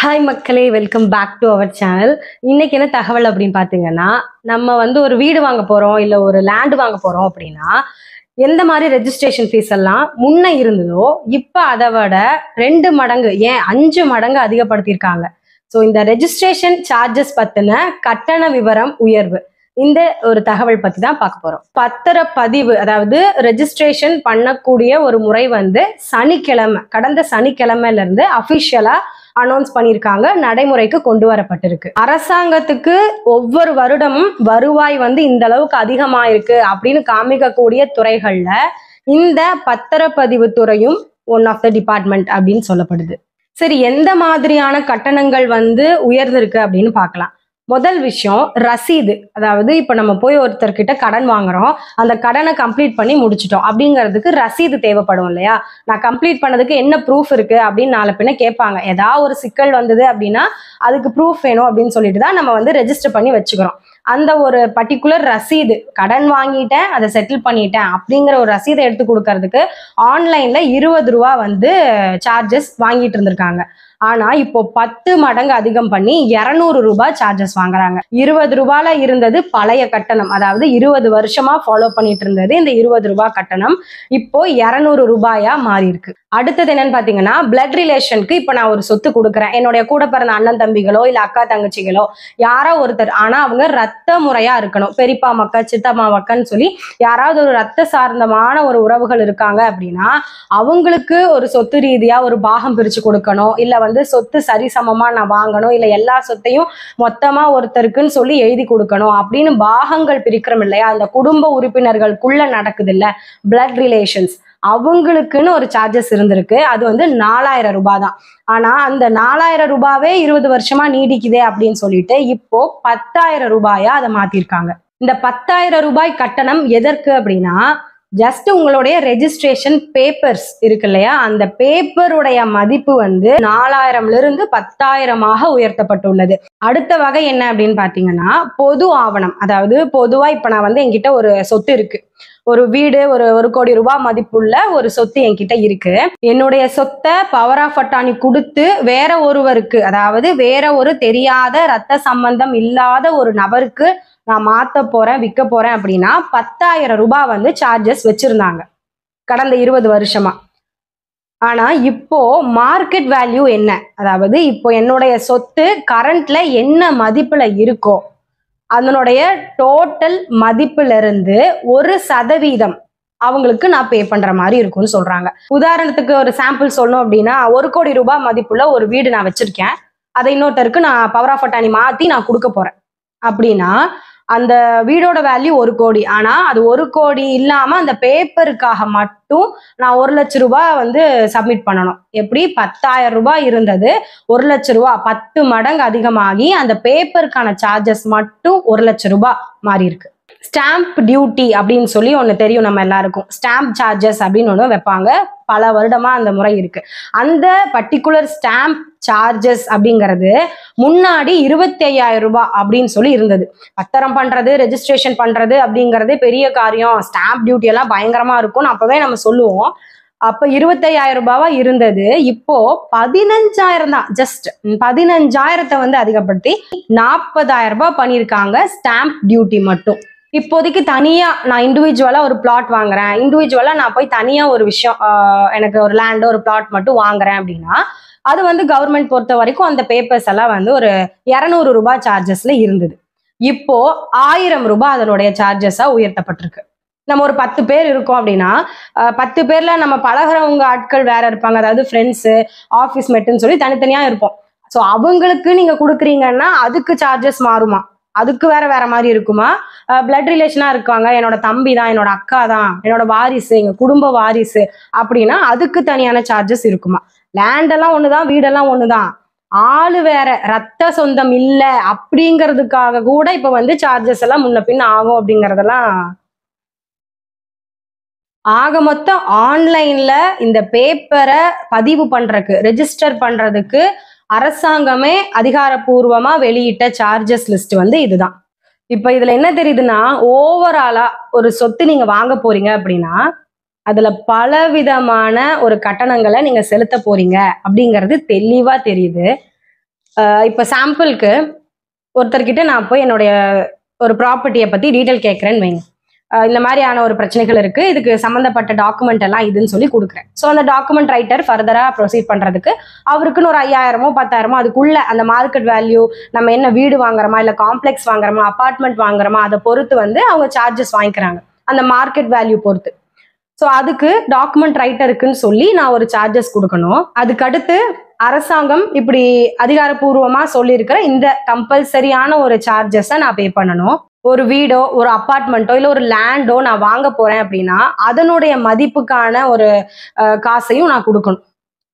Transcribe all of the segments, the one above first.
hi மக்களே welcome back to our channel இன்னைக்கு என்ன தகவல் அப்படின்னு பார்த்தீங்கன்னா நம்ம வந்து ஒரு வீடு வாங்க போகிறோம் இல்லை ஒரு லேண்ட் வாங்க போகிறோம் அப்படின்னா எந்த மாதிரி ரெஜிஸ்ட்ரேஷன் ஃபீஸ் எல்லாம் முன்ன இருந்ததோ இப்போ அதை விட ரெண்டு மடங்கு ஏன் அஞ்சு மடங்கு அதிகப்படுத்தியிருக்காங்க ஸோ இந்த ரெஜிஸ்ட்ரேஷன் சார்ஜஸ் பற்றின கட்டண விவரம் உயர்வு இந்த ஒரு தகவல் பற்றி தான் பார்க்க போகிறோம் பத்திரப்பதிவு அதாவது ரெஜிஸ்ட்ரேஷன் பண்ணக்கூடிய ஒரு முறை வந்து சனிக்கிழமை கடந்த சனிக்கிழமையில இருந்து அஃபிஷியலாக அனௌன்ஸ் பண்ணியிருக்காங்க நடைமுறைக்கு கொண்டு வரப்பட்டிருக்கு அரசாங்கத்துக்கு ஒவ்வொரு வருடமும் வருவாய் வந்து இந்த அளவுக்கு அதிகமா இருக்கு அப்படின்னு காமிக்கக்கூடிய துறைகள்ல இந்த பத்திரப்பதிவு துறையும் ஒன் ஆஃப் த டிபார்ட்மெண்ட் அப்படின்னு சொல்லப்படுது சரி எந்த மாதிரியான கட்டணங்கள் வந்து உயர்ந்திருக்கு அப்படின்னு பார்க்கலாம் முதல் விஷயம் ரசீது அதாவது இப்போ நம்ம போய் ஒருத்தர்கிட்ட கடன் வாங்குறோம் அந்த கடனை கம்ப்ளீட் பண்ணி முடிச்சிட்டோம் அப்படிங்கிறதுக்கு ரசீது தேவைப்படும் இல்லையா நான் கம்ப்ளீட் பண்ணதுக்கு என்ன ப்ரூஃப் இருக்கு அப்படின்னு நாளை பின்ன கேட்பாங்க ஏதாவது ஒரு சிக்கல் வந்தது அப்படின்னா அதுக்கு ப்ரூஃப் வேணும் அப்படின்னு சொல்லிட்டு தான் நம்ம வந்து ரெஜிஸ்டர் பண்ணி வச்சுக்கிறோம் அந்த ஒரு பர்டிகுலர் ரசீது கடன் வாங்கிட்டேன் அதை செட்டில் பண்ணிட்டேன் அப்படிங்கிற ஒரு ரசீதை எடுத்து கொடுக்கறதுக்கு ஆன்லைன்ல இருபது ரூபா வந்து சார்ஜஸ் வாங்கிட்டு இருந்திருக்காங்க ஆனா இப்போ பத்து மடங்கு அதிகம் பண்ணி இருநூறு ரூபாய் சார்ஜஸ் வாங்குறாங்க இருபது ரூபாயில இருந்தது பழைய கட்டணம் அதாவது இருபது வருஷமா ஃபாலோ பண்ணிட்டு இருந்தது இந்த இருபது ரூபாய் கட்டணம் இப்போ இருநூறு ரூபாயா மாறி இருக்கு அடுத்தது என்னன்னு பாத்தீங்கன்னா பிளட் ரிலேஷனுக்கு இப்போ நான் ஒரு சொத்து கொடுக்குறேன் என்னுடைய கூட பிறந்த அண்ணன் தம்பிகளோ இல்ல அக்கா தங்கச்சிகளோ யாரோ ஒருத்தர் ஆனா அவங்க ரத்த முறையா இருக்கணும் பெரியப்பா மக்கா சித்தம்மா மக்கன்னு சொல்லி யாராவது ஒரு ரத்த சார்ந்தமான ஒரு உறவுகள் இருக்காங்க அப்படின்னா அவங்களுக்கு ஒரு சொத்து ரீதியா ஒரு பாகம் பிரிச்சு கொடுக்கணும் இல்ல வந்து சொத்து சரிசமமா நான் வாங்கணும் இல்ல எல்லா சொத்தையும் மொத்தமா ஒருத்தருக்குன்னு சொல்லி எழுதி கொடுக்கணும் அப்படின்னு பாகங்கள் பிரிக்கிறோம் இல்லையா அந்த குடும்ப உறுப்பினர்களுக்குள்ள நடக்குது இல்ல பிளட் ரிலேஷன்ஸ் அவங்களுக்குன்னு ஒரு சார்ஜஸ் இருந்திருக்கு அது வந்து நாலாயிரம் ரூபாய் தான் ஆனா அந்த நாலாயிரம் ரூபாவே இருபது வருஷமா நீடிக்குதே அப்படின்னு சொல்லிட்டு இப்போ பத்தாயிரம் ரூபாயா அதை மாத்திருக்காங்க இந்த பத்தாயிரம் ரூபாய் கட்டணம் எதற்கு அப்படின்னா ஜஸ்ட் உங்களுடைய ரெஜிஸ்ட்ரேஷன் பேப்பர்ஸ் இருக்கு இல்லையா அந்த பேப்பருடைய மதிப்பு வந்து நாலாயிரம்ல இருந்து பத்தாயிரமாக உயர்த்தப்பட்டுள்ளது அடுத்த வகை என்ன அப்படின்னு பாத்தீங்கன்னா பொது ஆவணம் அதாவது பொதுவா இப்ப நான் வந்து என்கிட்ட ஒரு சொத்து இருக்கு ஒரு வீடு ஒரு ஒரு கோடி ரூபாய் மதிப்புள்ள ஒரு சொத்து என்கிட்ட இருக்கு என்னுடைய சொத்தை பவர் ஆஃப் அட்டானி கொடுத்து வேற ஒருவருக்கு அதாவது வேற ஒரு தெரியாத ரத்த சம்பந்தம் இல்லாத ஒரு நபருக்கு நான் மாத்த போறேன் விற்க போறேன் அப்படின்னா பத்தாயிரம் ரூபாய் வந்து சார்ஜஸ் வச்சிருந்தாங்க கடந்த இருபது வருஷமா ஆனா இப்போ மார்க்கெட் வேல்யூ என்ன அதாவது இப்போ என்னுடைய சொத்து கரண்ட்ல என்ன மதிப்புல இருக்கோ அதனுடைய டோட்டல் மதிப்புல இருந்து ஒரு சதவீதம் அவங்களுக்கு நான் பே பண்ற மாதிரி இருக்கும்னு சொல்றாங்க உதாரணத்துக்கு ஒரு சாம்பிள் சொல்லணும் அப்படின்னா ஒரு கோடி ரூபாய் மதிப்புள்ள ஒரு வீடு நான் வச்சிருக்கேன் அதை இன்னொருத்தருக்கு நான் பவர் ஆஃப் அட்டானி மாத்தி நான் கொடுக்க போறேன் அப்படின்னா அந்த வீடோட வேல்யூ ஒரு கோடி ஆனா அது ஒரு கோடி இல்லாம அந்த பேப்பருக்காக மட்டும் நான் ஒரு லட்ச ரூபாய் வந்து சப்மிட் பண்ணணும் எப்படி பத்தாயிரம் ரூபாய் இருந்தது ஒரு லட்ச ரூபாய் பத்து மடங்கு அதிகமாகி அந்த பேப்பருக்கான சார்ஜஸ் மட்டும் ஒரு லட்ச ரூபாய் மாறி இருக்கு ஸ்டாம்ப் டியூட்டி அப்படின்னு சொல்லி ஒன்று தெரியும் நம்ம எல்லாருக்கும் ஸ்டாம்ப் சார்ஜஸ் அப்படின்னு ஒன்று வைப்பாங்க பல வருடமா அந்த முறை இருக்கு அந்த பர்டிகுலர் ஸ்டாம்ப் சார்ஜஸ் அப்படிங்கிறது முன்னாடி இருபத்தி ஐயாயிரம் ரூபாய் அப்படின்னு சொல்லி இருந்தது பத்திரம் பண்றது ரெஜிஸ்ட்ரேஷன் பண்றது அப்படிங்கறதே பெரிய காரியம் ஸ்டாம்ப் டியூட்டி எல்லாம் பயங்கரமா இருக்கும்னு அப்பவே நம்ம சொல்லுவோம் அப்ப இருபத்தையாயிரம் ரூபாவா இருந்தது இப்போ பதினஞ்சாயிரம் தான் ஜஸ்ட் பதினஞ்சாயிரத்தை வந்து அதிகப்படுத்தி நாற்பதாயிரம் ரூபாய் பண்ணியிருக்காங்க ஸ்டாம்ப் டியூட்டி மட்டும் இப்போதைக்கு தனியா நான் இண்டிவிஜுவலா ஒரு பிளாட் வாங்குறேன் இண்டிவிஜுவலா நான் போய் தனியா ஒரு விஷயம் ஆஹ், எனக்கு ஒரு லேண்ட் ஒரு பிளாட் மட்டும் வாங்குறேன் அப்படின்னா அது வந்து கவர்மெண்ட் பொறுத்த வரைக்கும் அந்த பேப்பர்ஸ் எல்லாம் வந்து ஒரு இரநூறு ரூபாய் சார்ஜஸ்ல இருந்தது இப்போ ஆயிரம் ரூபாய் அதனுடைய சார்ஜஸா உயர்த்தப்பட்டிருக்கு நம்ம ஒரு பத்து பேர் இருக்கோம் அப்படின்னா அஹ், பத்து பேர்ல நம்ம பழகுறவங்க ஆட்கள் வேற இருப்பாங்க அதாவது ஃப்ரெண்ட்ஸு ஆஃபீஸ் மெட்டுன்னு சொல்லி தனித்தனியா இருப்போம் ஸோ அவங்களுக்கு நீங்க கொடுக்குறீங்கன்னா அதுக்கு சார்ஜஸ் மாறுமா அதுக்கு வேற வேற மாதிரி இருக்குமா பிளட் ரிலேஷனா இருக்காங்க என்னோட தம்பி தான் என்னோட அக்கா தான் என்னோட வாரிசு எங்க குடும்ப வாரிசு அப்படின்னா அதுக்கு தனியான சார்ஜஸ் இருக்குமா லேண்ட் எல்லாம் ஒண்ணுதான் வீடெல்லாம் ஒண்ணுதான் ஆளு வேற ரத்த சொந்தம் இல்ல அப்படிங்கிறதுக்காக கூட இப்ப வந்து சார்ஜஸ் எல்லாம் முன்ன பின்ன ஆகும் அப்படிங்கறதெல்லாம் ஆக மொத்தம் ஆன்லைன்ல இந்த பேப்பரை பதிவு பண்றதுக்கு ரெஜிஸ்டர் பண்றதுக்கு அரசாங்கமே அதிகாரப்பூர்வமா வெளியிட்ட சார்ஜஸ் லிஸ்ட் வந்து இதுதான் இப்ப இதுல என்ன தெரியுதுன்னா ஓவராலா ஒரு சொத்து நீங்க வாங்க போறீங்க அப்படின்னா அதுல பலவிதமான ஒரு கட்டணங்களை நீங்க செலுத்த போறீங்க அப்படிங்கிறது தெளிவா தெரியுது அஹ் இப்ப சாம்பிளுக்கு ஒருத்தர்கிட்ட நான் போய் என்னுடைய ஒரு ப்ராப்பர்ட்டியை பத்தி டீட்டெயில் கேட்கறேன்னு வைங்க அஹ் இந்த மாதிரியான ஒரு பிரச்சனைகள் இருக்கு இதுக்கு சம்மந்தப்பட்ட டாக்குமெண்ட் எல்லாம் இதுன்னு சொல்லி கொடுக்குறேன் ஸோ அந்த டாக்குமெண்ட் ரைட்டர் ஃபர்தரா ப்ரொசீட் பண்றதுக்கு அவருக்குன்னு ஒரு ஐயாயிரமோ பத்தாயிரமோ அதுக்குள்ள அந்த மார்க்கெட் வேல்யூ நம்ம என்ன வீடு வாங்குறோமா இல்ல காம்ப்ளெக்ஸ் வாங்குறோமா அபார்ட்மெண்ட் வாங்குறோமா அதை பொறுத்து வந்து அவங்க சார்ஜஸ் வாங்கிக்கிறாங்க அந்த மார்க்கெட் வேல்யூ பொறுத்து ஸோ அதுக்கு டாக்குமெண்ட் ரைட்டருக்குன்னு சொல்லி நான் ஒரு சார்ஜஸ் கொடுக்கணும் அதுக்கடுத்து அரசாங்கம் இப்படி அதிகாரப்பூர்வமா சொல்லியிருக்கிற இந்த கம்பல்சரியான ஒரு சார்ஜஸை நான் பே பண்ணணும் ஒரு வீடோ ஒரு அப்பார்ட்மெண்ட்டோ இல்லை ஒரு லேண்டோ நான் வாங்க போறேன் அப்படின்னா அதனுடைய மதிப்புக்கான ஒரு அஹ், காசையும் நான் கொடுக்கணும்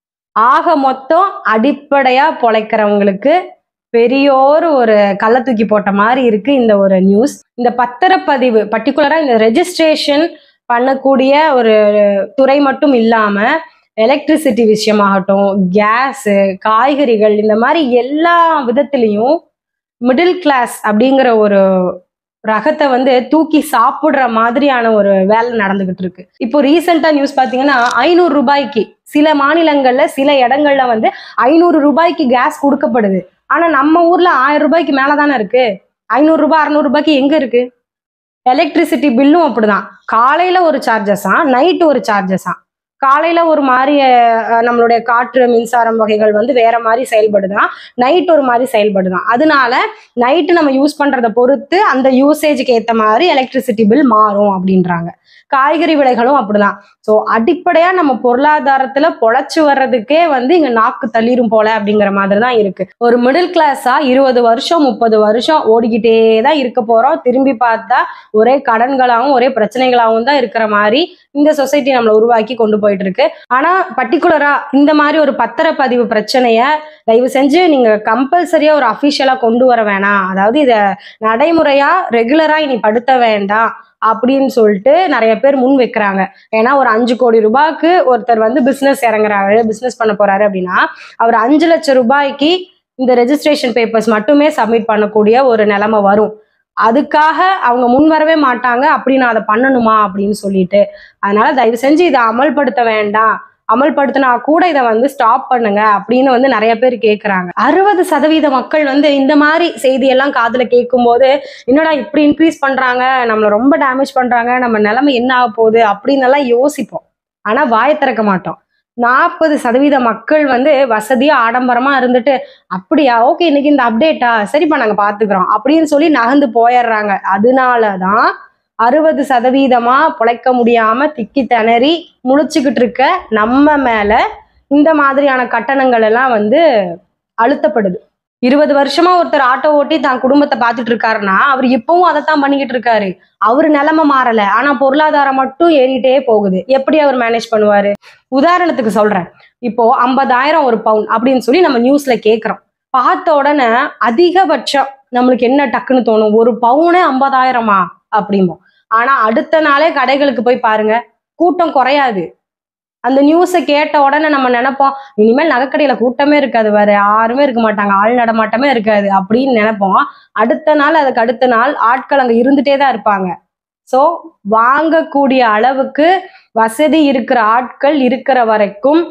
ஆக மொத்தம் அடிப்படையா பொழைக்கிறவங்களுக்கு பெரியோர் ஒரு கள்ள தூக்கி போட்ட மாதிரி இருக்கு இந்த ஒரு நியூஸ் இந்த பத்திரப்பதிவு பர்டிகுலரா இந்த ரெஜிஸ்ட்ரேஷன் பண்ணக்கூடிய ஒரு துறை மட்டும் இல்லாம எலக்ட்ரிசிட்டி விஷயமாகட்டும் கேஸு காய்கறிகள் இந்த மாதிரி எல்லா விதத்திலையும் மிடில் கிளாஸ் அப்படிங்கிற ஒரு ரகத்தை வந்து தூக்கி சாப்பிடுற மாதிரியான ஒரு வேலை நடந்துகிட்டு இருக்கு இப்போ ரீசெண்டா நியூஸ் பாத்தீங்கன்னா ஐநூறு ரூபாய்க்கு சில மாநிலங்கள்ல சில இடங்கள்ல வந்து ஐநூறு ரூபாய்க்கு கேஸ் கொடுக்கப்படுது ஆனா நம்ம ஊர்ல ஆயிரம் ரூபாய்க்கு மேல தானே இருக்கு ஐநூறு ரூபாய் அறுநூறு ரூபாய்க்கு எங்க இருக்கு எலக்ட்ரிசிட்டி பில்லும் அப்படிதான் காலையில ஒரு சார்ஜஸா நைட்டு ஒரு சார்ஜஸா காலையில ஒரு மாதிரி அஹ், நம்மளுடைய காற்று மின்சாரம் வகைகள் வந்து வேற மாதிரி செயல்படுதான் நைட் ஒரு மாதிரி செயல்படுதான் அதனால நைட்டு நம்ம யூஸ் பண்றதை பொறுத்து அந்த யூசேஜுக்கு ஏத்த மாதிரி எலக்ட்ரிசிட்டி பில் மாறும் அப்படின்றாங்க காய்கறி விலைகளும் அப்படிதான் ஸோ அடிப்படையா நம்ம பொருளாதாரத்துல பொழைச்சு வர்றதுக்கே வந்து இங்க நாக்கு தள்ளிரும் போல அப்படிங்கிற மாதிரி தான் இருக்கு ஒரு மிடில் கிளாஸா இருபது வருஷம் முப்பது வருஷம் ஓடிக்கிட்டே தான் இருக்க போறோம் திரும்பி பார்த்தா ஒரே கடன்களாகவும் ஒரே பிரச்சனைகளாகவும் தான் இருக்கிற மாதிரி இந்த சொசைட்டி நம்மளை உருவாக்கி கொண்டு போயிட்டு இருக்கு ஆனா பர்டிகுலரா இந்த மாதிரி ஒரு பத்திரப்பதிவு பிரச்சனைய தயவு செஞ்சு நீங்க கம்பல்சரியா ஒரு அஃபிஷியலா கொண்டு வர வேணாம் அதாவது இத நடைமுறையா ரெகுலரா இனி படுத்த வேண்டாம் அப்படின்னு சொல்லிட்டு நிறைய பேர் முன் வைக்கிறாங்க ஏன்னா ஒரு அஞ்சு கோடி ரூபாய்க்கு ஒருத்தர் வந்து பிசினஸ் இறங்குறாரு பிசினஸ் பண்ண போறாரு அப்படின்னா அவர் அஞ்சு லட்சம் ரூபாய்க்கு இந்த ரெஜிஸ்ட்ரேஷன் பேப்பர்ஸ் மட்டுமே சப்மிட் பண்ணக்கூடிய ஒரு நிலைமை வரும் அதுக்காக அவங்க முன் வரவே மாட்டாங்க அப்படி நான் அதை பண்ணணுமா அப்படின்னு சொல்லிட்டு அதனால தயவு செஞ்சு இதை அமல்படுத்த வேண்டாம் அமல்படுத்தினா கூட இதை வந்து ஸ்டாப் பண்ணுங்க அப்படின்னு வந்து நிறைய பேர் கேட்குறாங்க அறுபது சதவீத மக்கள் வந்து இந்த மாதிரி செய்தியெல்லாம் காதுல கேட்கும்போது என்னடா இப்படி இன்க்ரீஸ் பண்றாங்க நம்மளை ரொம்ப டேமேஜ் பண்றாங்க நம்ம நிலைமை என்ன ஆக போகுது அப்படின்னு எல்லாம் யோசிப்போம் ஆனா வாயை திறக்க மாட்டோம் நாற்பது சதவீத மக்கள் வந்து வசதியா ஆடம்பரமா இருந்துட்டு அப்படியா ஓகே இன்னைக்கு இந்த அப்டேட்டா சரிப்பா நாங்க பாத்துக்கிறோம் அப்படின்னு சொல்லி நகர்ந்து போயிடுறாங்க அதனாலதான் அறுபது சதவீதமா பொழைக்க முடியாம திக்கி திணறி முழிச்சுக்கிட்டு இருக்க நம்ம மேல இந்த மாதிரியான கட்டணங்கள் எல்லாம் வந்து அழுத்தப்படுது இருபது வருஷமா ஒருத்தர் ஆட்டோ ஓட்டி தான் குடும்பத்தை பார்த்துட்டு இருக்காருன்னா அவர் இப்பவும் அதைத்தான் பண்ணிக்கிட்டு இருக்காரு அவர் நிலைமை மாறல ஆனா பொருளாதாரம் மட்டும் ஏறிட்டே போகுது எப்படி அவர் மேனேஜ் பண்ணுவாரு உதாரணத்துக்கு சொல்றேன் இப்போ ஐம்பதாயிரம் ஒரு பவுன் அப்படின்னு சொல்லி நம்ம நியூஸ்ல கேக்குறோம் பார்த்த உடனே அதிகபட்சம் நம்மளுக்கு என்ன டக்குன்னு தோணும் ஒரு பவுனே ஐம்பதாயிரமா அப்படிம்போம் ஆனா அடுத்த நாளே கடைகளுக்கு போய் பாருங்க கூட்டம் குறையாது அந்த நியூஸை கேட்ட உடனே நம்ம நினைப்போம் இனிமேல் நகைக்கடையில கூட்டமே இருக்காது வேற யாருமே இருக்க மாட்டாங்க ஆள் நடமாட்டமே இருக்காது அப்படின்னு நினைப்போம் அடுத்த நாள் அதுக்கு அடுத்த நாள் ஆட்கள் அங்க இருந்துட்டே தான் இருப்பாங்க ஸோ வாங்கக்கூடிய அளவுக்கு வசதி இருக்கிற ஆட்கள் இருக்கிற வரைக்கும்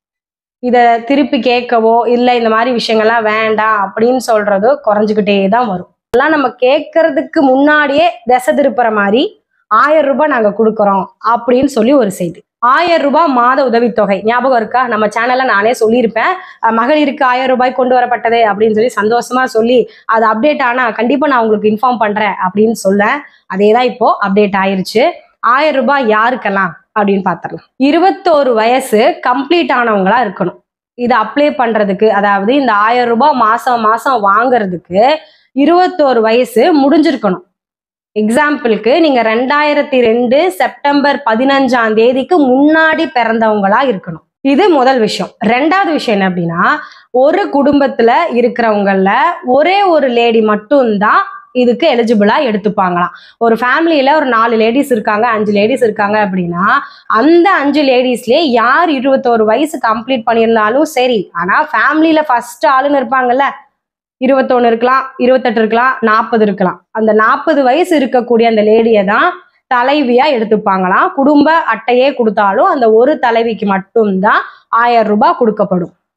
இத திருப்பி கேட்கவோ இல்லை இந்த மாதிரி விஷயங்கள்லாம் வேண்டாம் அப்படின்னு சொல்றதோ குறைஞ்சுக்கிட்டே தான் வரும் எல்லாம் நம்ம கேட்கறதுக்கு முன்னாடியே திசை திருப்புற மாதிரி ஆயிரம் ரூபாய் நாங்க கொடுக்குறோம் அப்படின்னு சொல்லி ஒரு செய்தி ஆயிரம் ரூபாய் மாத உதவித்தொகை ஞாபகம் இருக்கா நம்ம சேனல்ல நானே சொல்லியிருப்பேன் அஹ் மகளிருக்கு ஆயிரம் ரூபாய் கொண்டு வரப்பட்டதே அப்படின்னு சொல்லி சந்தோஷமா சொல்லி அது அப்டேட் ஆனா கண்டிப்பா நான் உங்களுக்கு இன்ஃபார்ம் பண்றேன் அப்படின்னு சொல்ல அதே தான் இப்போ அப்டேட் ஆயிருச்சு ஆயிரம் ரூபாய் யாருக்கெல்லாம் அப்படின்னு பார்த்துடலாம் இருபத்தோரு வயசு கம்ப்ளீட் ஆனவங்களா இருக்கணும் இதை அப்ளை பண்றதுக்கு அதாவது இந்த ஆயிரம் ரூபாய் மாசம் மாசம் வாங்குறதுக்கு இருபத்தோரு வயசு முடிஞ்சிருக்கணும் எக்ஸாம்பிளுக்கு நீங்க ரெண்டாயிரத்தி ரெண்டு செப்டம்பர் பதினஞ்சாம் தேதிக்கு முன்னாடி பிறந்தவங்களா இருக்கணும் இது முதல் விஷயம் ரெண்டாவது விஷயம் என்ன அப்படின்னா ஒரு குடும்பத்துல இருக்கிறவங்கள ஒரே ஒரு லேடி மட்டும்தான் இதுக்கு எலிஜிபிளா எடுத்துப்பாங்களாம் ஒரு ஃபேமிலியில ஒரு நாலு லேடிஸ் இருக்காங்க அஞ்சு லேடிஸ் இருக்காங்க அப்படின்னா அந்த அஞ்சு லேடிஸ்லயே யார் இருபத்தோரு வயசு கம்ப்ளீட் பண்ணியிருந்தாலும் சரி ஆனா ஃபேமிலியில ஃபர்ஸ்ட் ஆளுன்னு இருப்பாங்கல்ல இருபத்தொன்னு இருக்கலாம் இருபத்தெட்டு இருக்கலாம் நாற்பது இருக்கலாம் அந்த நாற்பது வயசு இருக்கக்கூடிய அந்த லேடியை தான் தலைவியா எடுத்துப்பாங்களாம் குடும்ப அட்டையே கொடுத்தாலும் அந்த ஒரு தலைவிக்கு மட்டும்தான் ஆயிரம் ரூபாய் கொடுக்கப்படும்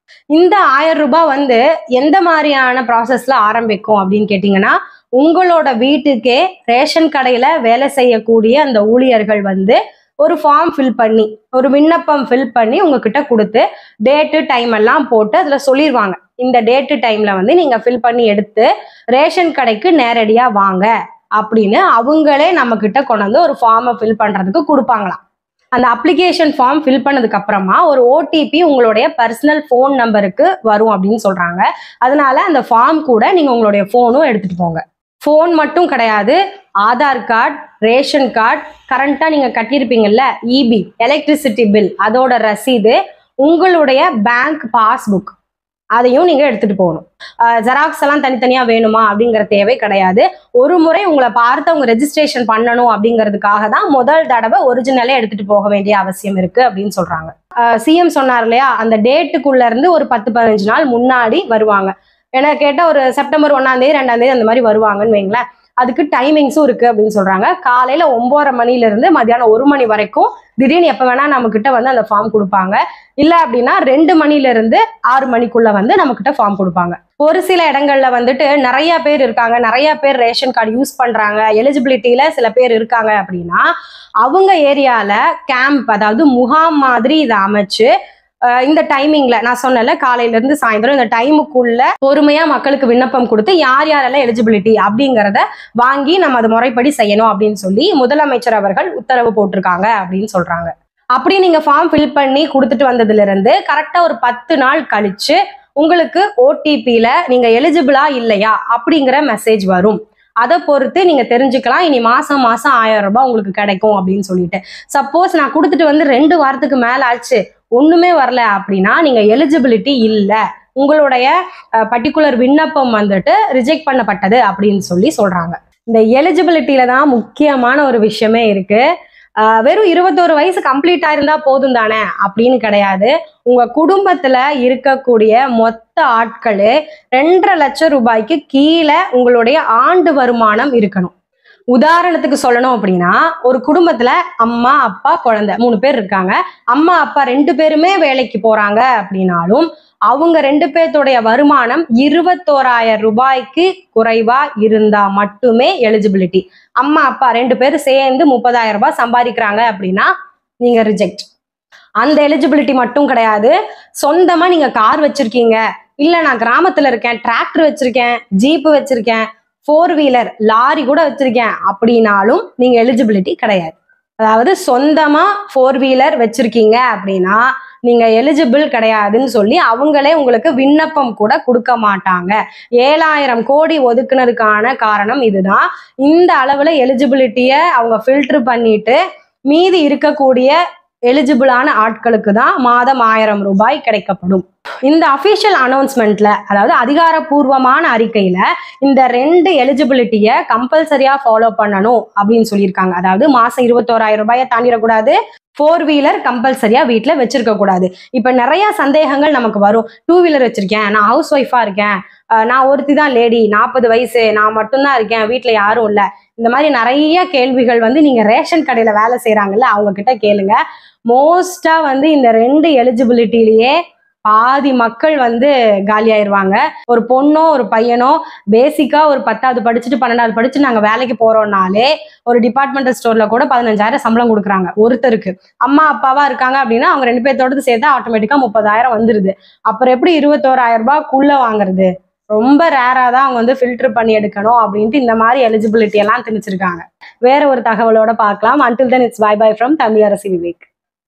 இந்த ஆயிரம் ரூபாய் வந்து எந்த மாதிரியான ப்ராசஸ்ல ஆரம்பிக்கும் அப்படின்னு கேட்டிங்கன்னா உங்களோட வீட்டுக்கே ரேஷன் கடையில வேலை செய்யக்கூடிய அந்த ஊழியர்கள் வந்து ஒரு ஃபார்ம் ஃபில் பண்ணி ஒரு விண்ணப்பம் ஃபில் பண்ணி உங்ககிட்ட கொடுத்து டேட்டு டைம் எல்லாம் போட்டு அதுல சொல்லிடுவாங்க இந்த டேட்டு டைம்ல வந்து நீங்க ஃபில் பண்ணி எடுத்து ரேஷன் கடைக்கு நேரடியா வாங்க அப்படின்னு அவங்களே நம்ம கிட்ட கொண்டு வந்து ஒரு ஃபார்மை ஃபில் பண்றதுக்கு கொடுப்பாங்களாம் அந்த அப்ளிகேஷன் ஃபார்ம் ஃபில் பண்ணதுக்கு அப்புறமா ஒரு ஓடிபி உங்களுடைய பர்சனல் ஃபோன் நம்பருக்கு வரும் அப்படின்னு சொல்றாங்க அதனால அந்த ஃபார்ம் கூட நீங்க உங்களுடைய ஃபோனும் எடுத்துட்டு போங்க ஃபோன் மட்டும் கிடையாது ஆதார் கார்டு ரேஷன் கார்டு கரண்ட்டாக நீங்கள் கட்டியிருப்பீங்கல்ல இபி எலக்ட்ரிசிட்டி பில் அதோட ரசீது உங்களுடைய பேங்க் பாஸ்புக் அதையும் நீங்கள் எடுத்துட்டு போகணும் ஜெராக்ஸ் எல்லாம் தனித்தனியாக வேணுமா அப்படிங்கிற தேவை கிடையாது ஒரு முறை உங்களை பார்த்து அவங்க ரெஜிஸ்ட்ரேஷன் பண்ணணும் அப்படிங்கிறதுக்காக தான் முதல் தடவை ஒரிஜினலே எடுத்துட்டு போக வேண்டிய அவசியம் இருக்கு அப்படின்னு சொல்றாங்க சிஎம் சொன்னார் இல்லையா அந்த டேட்டுக்குள்ள இருந்து ஒரு பத்து பதினஞ்சு நாள் முன்னாடி வருவாங்க ஏன்னா கேட்டா ஒரு செப்டம்பர் ஒன்னாம் தேதி ரெண்டாம் தேதி அந்த மாதிரி வருவாங்கன்னு வைங்களேன் அதுக்கு டைமிங்ஸும் இருக்கு அப்படின்னு சொல்றாங்க காலையில ஒன்பதரை மணில இருந்து மத்தியானம் ஒரு மணி வரைக்கும் திடீர்னு எப்ப வேணா நம்ம கிட்ட வந்து அந்த ஃபார்ம் கொடுப்பாங்க இல்ல அப்படின்னா ரெண்டு மணில இருந்து ஆறு மணிக்குள்ள வந்து நம்ம கிட்ட ஃபார்ம் கொடுப்பாங்க ஒரு சில இடங்கள்ல வந்துட்டு நிறைய பேர் இருக்காங்க நிறைய பேர் ரேஷன் கார்டு யூஸ் பண்றாங்க எலிஜிபிலிட்டியில சில பேர் இருக்காங்க அப்படின்னா அவங்க ஏரியால கேம்ப் அதாவது முகாம் மாதிரி இதை அமைச்சு அஹ் இந்த டைமிங்ல நான் சொன்னல காலையில இருந்து சாயந்தரம் இந்த டைமுக்குள்ள பொறுமையா மக்களுக்கு விண்ணப்பம் கொடுத்து யார் யாரெல்லாம் எலிஜிபிலிட்டி அப்படிங்கறத வாங்கி நம்ம அதை முறைப்படி செய்யணும் அப்படின்னு சொல்லி முதலமைச்சர் அவர்கள் உத்தரவு போட்டிருக்காங்க அப்படின்னு சொல்றாங்க அப்படி நீங்க ஃபார்ம் ஃபில் பண்ணி கொடுத்துட்டு வந்ததுல இருந்து கரெக்டா ஒரு பத்து நாள் கழிச்சு உங்களுக்கு ஓடிபியில நீங்க எலிஜிபிளா இல்லையா அப்படிங்கிற மெசேஜ் வரும் அதை பொறுத்து நீங்க தெரிஞ்சுக்கலாம் இனி மாசம் மாசம் ஆயிரம் ரூபாய் உங்களுக்கு கிடைக்கும் அப்படின்னு சொல்லிட்டு சப்போஸ் நான் கொடுத்துட்டு வந்து ரெண்டு வாரத்துக்கு மேல ஆச்சு ஒண்ணுமே வரல அப்படின்னா நீங்க எலிஜிபிலிட்டி இல்ல உங்களுடைய பர்டிகுலர் விண்ணப்பம் வந்துட்டு ரிஜெக்ட் பண்ணப்பட்டது அப்படின்னு சொல்லி சொல்றாங்க இந்த எலிஜிபிலிட்டியில தான் முக்கியமான ஒரு விஷயமே இருக்கு ஆஹ் வெறும் இருபத்தோரு வயசு கம்ப்ளீட் ஆயிருந்தா போதும் தானே அப்படின்னு கிடையாது உங்க குடும்பத்துல இருக்கக்கூடிய மொத்த ஆட்களு ரெண்டரை லட்சம் ரூபாய்க்கு கீழே உங்களுடைய ஆண்டு வருமானம் இருக்கணும் உதாரணத்துக்கு சொல்லணும் அப்படின்னா ஒரு குடும்பத்துல அம்மா அப்பா குழந்தை மூணு பேர் இருக்காங்க அம்மா அப்பா ரெண்டு பேருமே வேலைக்கு போறாங்க அப்படின்னாலும் அவங்க ரெண்டு பேர்த்தோடைய வருமானம் இருபத்தோராயிரம் ரூபாய்க்கு குறைவா இருந்தா மட்டுமே எலிஜிபிலிட்டி அம்மா அப்பா ரெண்டு பேரும் சேர்ந்து முப்பதாயிரம் ரூபாய் சம்பாதிக்கிறாங்க அப்படின்னா நீங்க ரிஜெக்ட் அந்த எலிஜிபிலிட்டி மட்டும் கிடையாது சொந்தமா நீங்க கார் வச்சிருக்கீங்க இல்ல நான் கிராமத்துல இருக்கேன் டிராக்டர் வச்சிருக்கேன் ஜீப் வச்சிருக்கேன் ஃபோர் வீலர் லாரி கூட வச்சிருக்கேன் அப்படின்னாலும் நீங்க எலிஜிபிலிட்டி கிடையாது அதாவது சொந்தமா ஃபோர் வீலர் வச்சிருக்கீங்க அப்படின்னா நீங்க எலிஜிபிள் கிடையாதுன்னு சொல்லி அவங்களே உங்களுக்கு விண்ணப்பம் கூட கொடுக்க மாட்டாங்க ஏழாயிரம் கோடி ஒதுக்குனதுக்கான காரணம் இதுதான் இந்த அளவுல எலிஜிபிலிட்டிய அவங்க ஃபில்டர் பண்ணிட்டு மீதி இருக்கக்கூடிய எலிஜிபிளான ஆட்களுக்கு தான் மாதம் ஆயிரம் ரூபாய் கிடைக்கப்படும் இந்த அஃபிஷியல் அனௌன்ஸ்மெண்ட்ல அதாவது அதிகாரப்பூர்வமான அறிக்கையில இந்த ரெண்டு எலிஜிபிலிட்டியை கம்பல்சரியா ஃபாலோ பண்ணணும் அப்படின்னு சொல்லியிருக்காங்க அதாவது மாசம் இருபத்தோராயிரம் ரூபாயை தாண்டிடக்கூடாது ஃபோர் வீலர் கம்பல்சரியா வீட்ல வச்சிருக்க கூடாது இப்ப நிறைய சந்தேகங்கள் நமக்கு வரும் டூ வீலர் வச்சிருக்கேன் நான் ஹவுஸ் ஒய்ஃபா இருக்கேன் அஹ் நான் ஒருத்தி தான் லேடி நாற்பது வயசு நான் மட்டும்தான் இருக்கேன் வீட்ல யாரும் இல்ல இந்த மாதிரி நிறைய கேள்விகள் வந்து நீங்க ரேஷன் கடையில வேலை செய்யறாங்கல்ல அவங்க கிட்ட கேளுங்க மோஸ்டா வந்து இந்த ரெண்டு எலிஜிபிலிட்டிலேயே பாதி மக்கள் வந்து காலியாயிருவாங்க ஒரு பொண்ணோ ஒரு பையனோ பேசிக்கா ஒரு பத்தாவது படிச்சுட்டு பன்னெண்டாவது படிச்சு நாங்க வேலைக்கு போறோம்னாலே ஒரு டிபார்ட்மெண்டல் ஸ்டோர்ல கூட பதினஞ்சாயிரம் சம்பளம் கொடுக்குறாங்க ஒருத்தருக்கு அம்மா அப்பாவா இருக்காங்க அப்படின்னா அவங்க ரெண்டு பேர்த்தோடது சேர்த்தா ஆட்டோமேட்டிக்கா முப்பதாயிரம் வந்துருது அப்புறம் எப்படி இருபத்தோராயிரம் ரூபாய்க்குள்ள வாங்குறது ரொம்ப ரேரா தான் அவங்க வந்து ஃபில்டர் பண்ணி எடுக்கணும் அப்படின்ட்டு இந்த மாதிரி எலிஜிபிலிட்டி எல்லாம் திணிச்சிருக்காங்க வேற ஒரு தகவலோட பார்க்கலாம் until then it's bye bye from Tamilarasi Vivek